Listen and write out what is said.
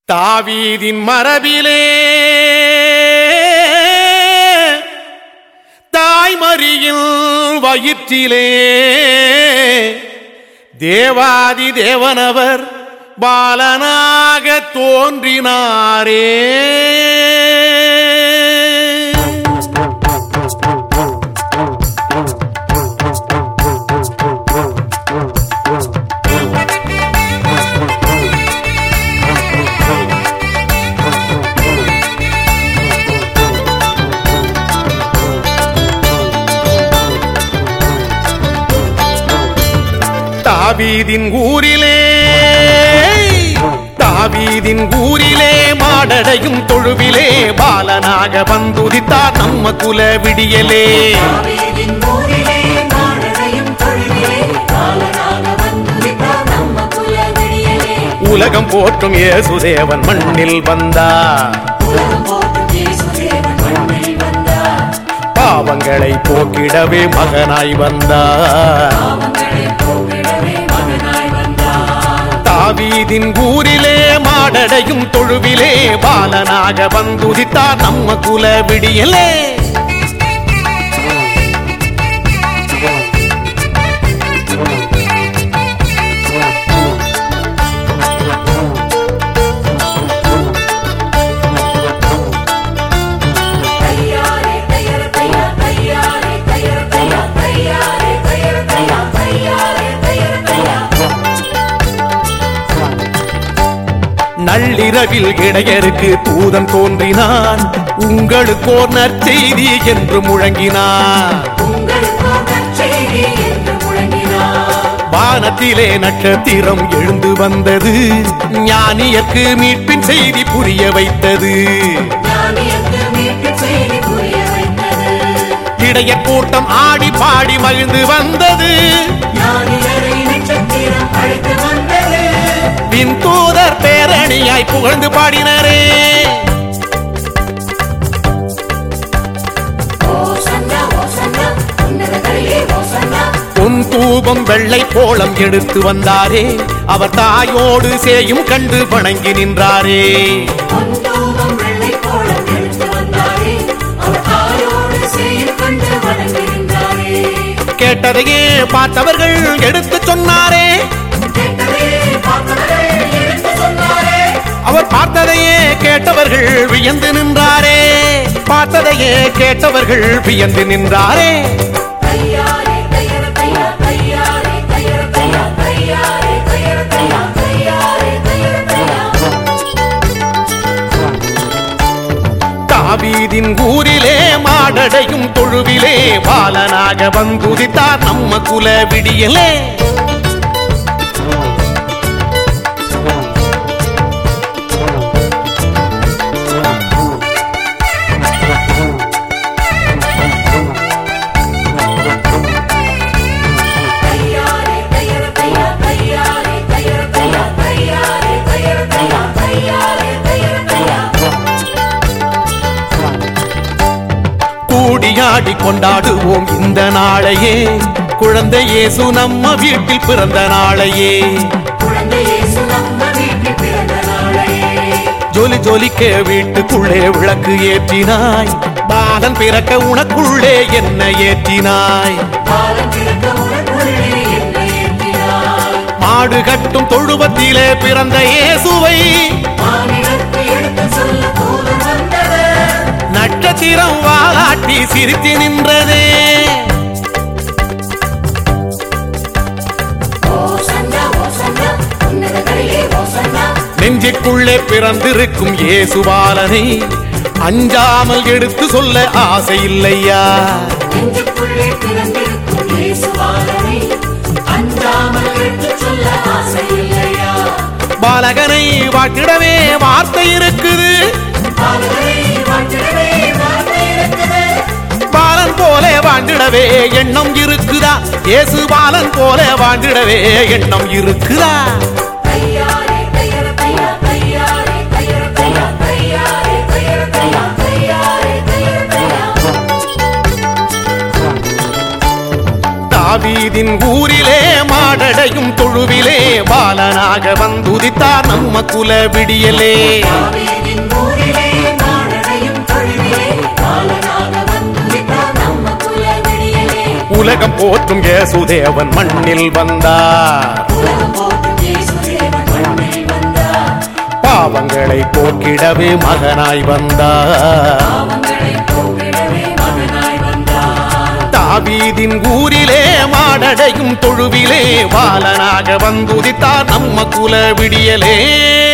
தாவீதின் மரபிலே தாய்மறியில் வயிற்றிலே தேவாதி தேவனவர் பாலனாக தோன்றினாரே தாவீதின் ஊரிலே தாவீதின் ஊரிலே மாடடையும் தொழுவிலே பாலனாக வந்துதித்தார் நம்ம குல விடியலே தாவீதின் ஊரிலே மாடரையும் தொழுவிலே பாலனாக வந்துவிட்டார் நம்ம குல விடியலே உலகம் போற்றும் இயேசுதேவன் மண்ணில் வந்தார் உலகம் போற்றும் இயேசுதேவன் மண்ணில் வந்தார் பாவங்களை போக்கிடவே மகனாய் வந்தார் பாவங்களை போக்கிடவே மகனாய் வந்தார் தாவீதின் ஊரிலே மாடடையும் தொழுவிலே பாலனாக வந்துதித்தார் நம்ம குல விடியலே தையாரே தையர தையா தையாரே தையர தையா தையாரே தையர தையா தையாரே தையர தையா நள்ளிரவில் இடையருக்கு தூதன் தோன்றினான் உங்களுக்கோர் நற்செய்தி என்று முழங்கினான் உங்களுக்கோ நற்செய்தி என்று முழங்கினார் வானத்திலே நட்சத்திரம் எழுந்து வந்தது ஞானியர்க்கு மீட்பின் செய்தி புரிய வைத்தது ஞானியர்க்கு மீட்பு செய்தி புரிய வைத்தது இடைய கூட்டம் ஆடி பாடி மகிழ்ந்து வந்தது ஞானியரை நட்சத்திரம் அழைத்து வந்தது பின் தூதர் பேரணியாய் புகழ்ந்து பாடினரே ஓசன்னா ஓசன்னா உன்னதங்களிலே ஓசன்னா பொன் தூபம் வெள்ளை கோலம் எடுத்து வந்தாரே அவர் தாயோடு சேயும் கண்டு வணங்கி நின்றாரே பொன்தூபம் வெள்ளை கோலம் எடுத்து வந்தாரே அவர் தாயோடு செய்து கொண்டு வணங்குகின்றாரே கேட்டதையே பார்த்தவர்கள் எடுத்து சொன்னாரே கேட்டதே பார்த்தவரே எடுத்து சொன்னாரே அவர் பார்த்ததையே கேட்டவர்கள் வியந்து நின்றாரே பார்த்ததையே கேட்டவர்கள் வியந்து நின்றாரே தையாரே தையர தையா தையாரே தையர தையா தையாரே தையர தையா தையாரே தையர தையா தாவீதின் ஊரிலே மாடடையும் தொழுவிலே பாலனாக வந்துதித்தார் நம்ம குல விடியலே தையாரே தையர தையா தையாரே தையர தையா தையாரே தையர தையா தையாரே தையர தையா கூடியாடி கொண்டாடுவோம் இந்த நாளையே குழந்தை இயேசு நம்ம வீட்டில் பிறந்த நாளையே குழந்தை இயேசு நம்ம வீட்டில் பிறந்த நாளையே ஜொலி ஜொலிக்க வீட்டுக்குள்ளே விளக்கு ஏற்றினாய் பாலன் பிறக்க உனக்குள்ளே என்ன ஏற்றினாய் பாலம் பிறக்க உனக்குள்ளே என்னை ஏற்றினார் மாடு கட்டும் தொழுவத்திலே பிறந்த இயேசுவை மாநிலத்தை எடுத்து சொல்ல தூதன் வந்தது நட்சத்திரம் வாலாட்டி சிரித்து நின்றதே ஓசன்னா ஓசன்னா உன்னதங்களிலே ஓசன்னா நெஞ்சுக்குள்ளே பிறந்திருக்கும் இயேசுபாலனை அஞ்சாமல் எடுத்து சொல்ல ஆசை இல்லையா நெஞ்சுக்குள்ளே பிறந்திருக்கும் இயேசுவாளனை அஞ்சாமல் எடுத்துச் சொல்ல ஆசை இல்லையா பாலகனை வாட்டிடவே வார்த்தை இருக்குது பாலகனை வாழ்த்திடவே வார்த்தை இருக்குது பாலன் போல வாழ்ந்திடவே எண்ணம் இருக்குதா இயேசு பாலன் போல வாழ்ந்திடவே எண்ணம் இருக்குதா தையாரே தையர தையா தையாரே தையர தையா தையாரே தையர தையா தையாரே தையர தையா தாவீதின் ஊரிலே மாட மாடடையும் தொழுவிலே பாலனாக வந்துதித்தார் நம்ம குல விடியலே தாவீதின் ஊரிலே மாடடையும் தொழுவிலே பாலனாக வந்துதித்தார் நம்ம குல விடியலே உலகம் போற்றும் இயேசுதேவன் மண்ணில் வந்தார் உலகம் போற்றும் இயேசுதேவன் மண்ணில் வந்தார் பாவங்களை போக்கிடவே மகனாய் வந்தார் பாவங்களை போக்கிடவே மகனாய் வந்தார் தாவீதின் ஊரிலே மாடடையும் தொழுவிலே பாலனாக வந்துதித்தார் நம்ம குல விடியலே